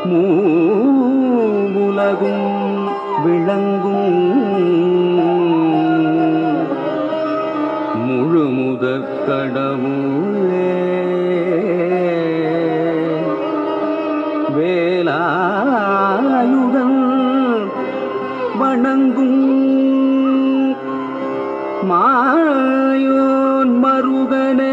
மூவுலகும் விளங்கும் முழுமுதற் கடவுளே வேலாயுதன் வணங்கும் மாயோன் மருகனே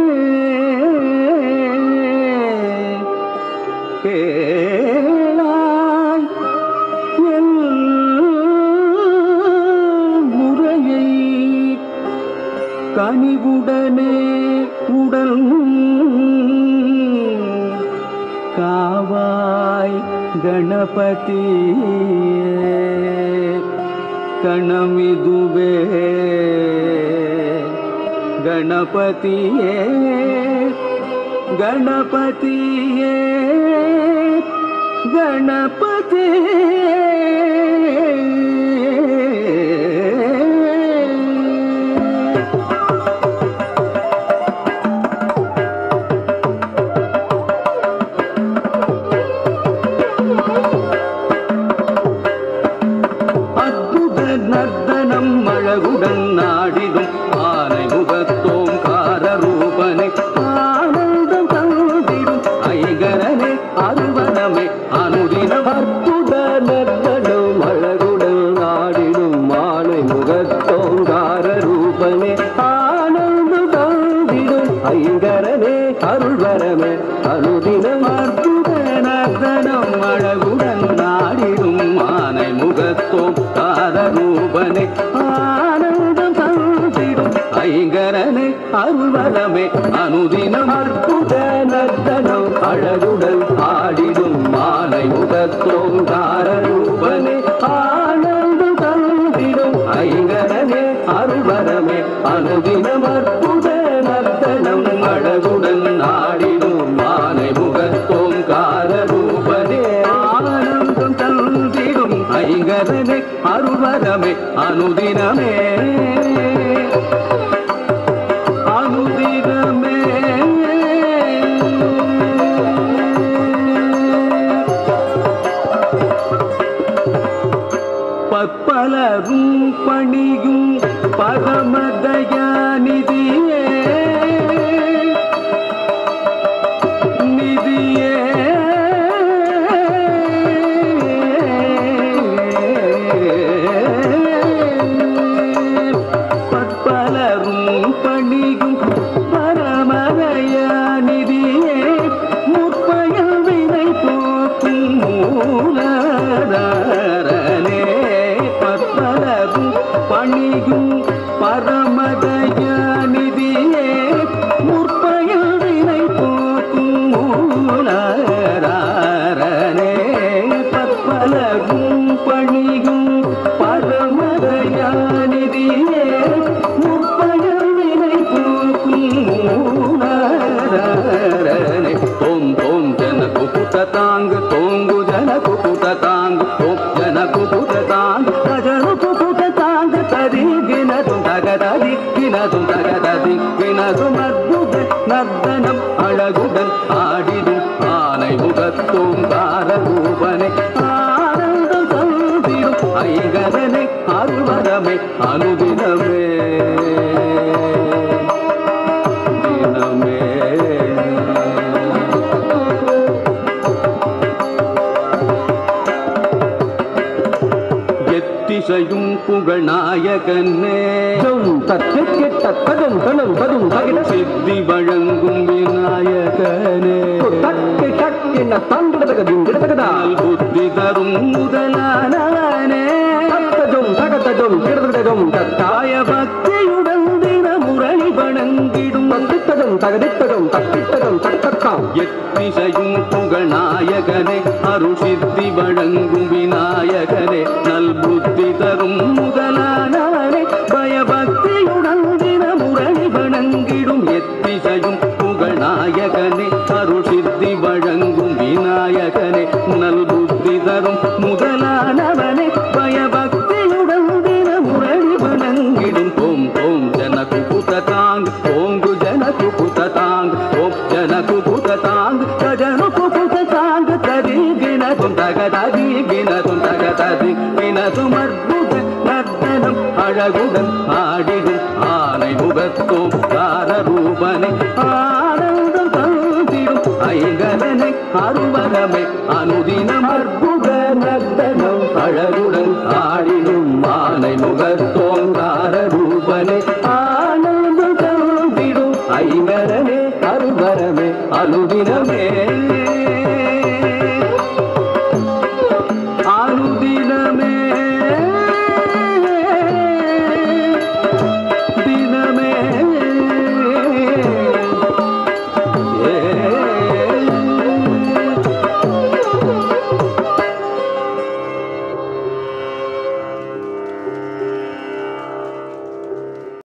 கேளாய் என் முறையை கனிவுடனே உடல் காவாய் கணபதி கணமிதுவே கணபதியே கணபதியே கணபதி அற்புத நர்த்தனம் அழகுடன் நாடிடும் ஆனை முகத்தோம் காரரூபனை ஆனந்தம் தந்திடும் ஐகரனே அருவனமே அனுதினம் அற்புத நர்த்தனம் அழகுடன் நாடிடும் ஆனை முகத்தோங்கார ரூபனே ஆனந்தம் தந்திடும் ஐங்கரனே அருள்வரமே அனுதினம் அற்புத நர்த்தனம் அழகுடன் நாடிடும் ஆனை முகத்தோம் காரரூபனே ஆனந்தம் தந்திடும் ஐங்கரனே அருள்வரமே அனுதினம் அற்புத நர்த்தனம் அழகுடன் ஆடிடும் மாலை முகத்தோம் காரரூபனே ஆனந்தம் தந்திடும் ஐங்கரனே அருள்வரமே அனுதினம் அற்புத நர்த்தனம் அழகுடன் ஆடிடும் மாலை முகத்தோம் காரரூபனே ஆனந்தம் தந்திடும் ஐங்கரனே அருள்வரமே அனுதினமே அனுதினமே பற்பலரும் பணியும் பரமதயாநிதியே நிதியே பற்பலரும் பணியும் பரமதயாநிதியே முற்பயல் வினை போக்கும் மூலதாரனே பற்பலரும் பணியும் பரமதயாநிதியே முற்பயல் வினை போக்கும் மூலதாரனே பற்பலரும் பணியும் பரமதயாநிதியே முற்பயல் வினை போக்கும் மூலதாரனே தோம் தோம் ஜன குபுத தாங்க தோங்கு ஜன குபுத தாங்க தோம் ஜன குபுத தாங்க தஜனு குபுத தாங்க தரி கினதும் தகததி கினதும் தகததி கினதும் அற்புத நர்த்தனம் அழகுடன் ஆடிடும் ஆனை முகத்தோம் காரூபனை ஆனந்தம் தந்திடும் ஐகரனை அருவரமே அனுதினமே எத்திசையும் புகழ் நாயகனே தத்தம் கணம் பதும் தகிட சித்தி வழங்கும் விநாயகனே தக்கி தக்கின தங்கிடதகதும் கிடதகதால் நாள் புத்தி தரும் முதலானவனே தத்தஜம் தகத்தஜம் கிடதகதம் தத்தாய தாய பக்தியுடன் தின முரணி வணங்கிடும் தத்தித்தஜம் தகதித்தஜம் தத்தித்தஜம் தத்தத்தாம் எத்திசையும் புகழ் நாயகனே அருள் சித்தி வழங்கும் விநாயகனே நல் புத்தி தரும் முதலானவனே பயபக்தியுடன் தின முரணி வணங்கிடும் எத்திசையும் புகழ் நாயகனே அருள் சித்தி வழங்கும் விநாயகனே நல் புத்தி தரும் முதலானவனே பயபக்தியுடன் தின முரணி வணங்கிடும் ஓம் ஓம் ஜனகு புத தாங் ஓங்கு ஜனகு புத தாங் ஓம் ஜனகு புத தாங் கஜனு புத தாங் தரிகின தகததி வினதும் தகததி வினதும் அற்புத நர்த்தனம் அழகுடன் ஆடிடும் ஆனை முகத்தோம் கார ரூபனை ஆனந்தம் தந்திடும் ஐங்கரனை அருவரமை அனுதினம் அற்புத நர்த்தனம் அழகுடன் ஆடிடும் ஆனை முகத்தோங்கார ரூபனை ஆனந்தம் தந்திடும் ஐங்கரனே அருவரமே அனுதினமே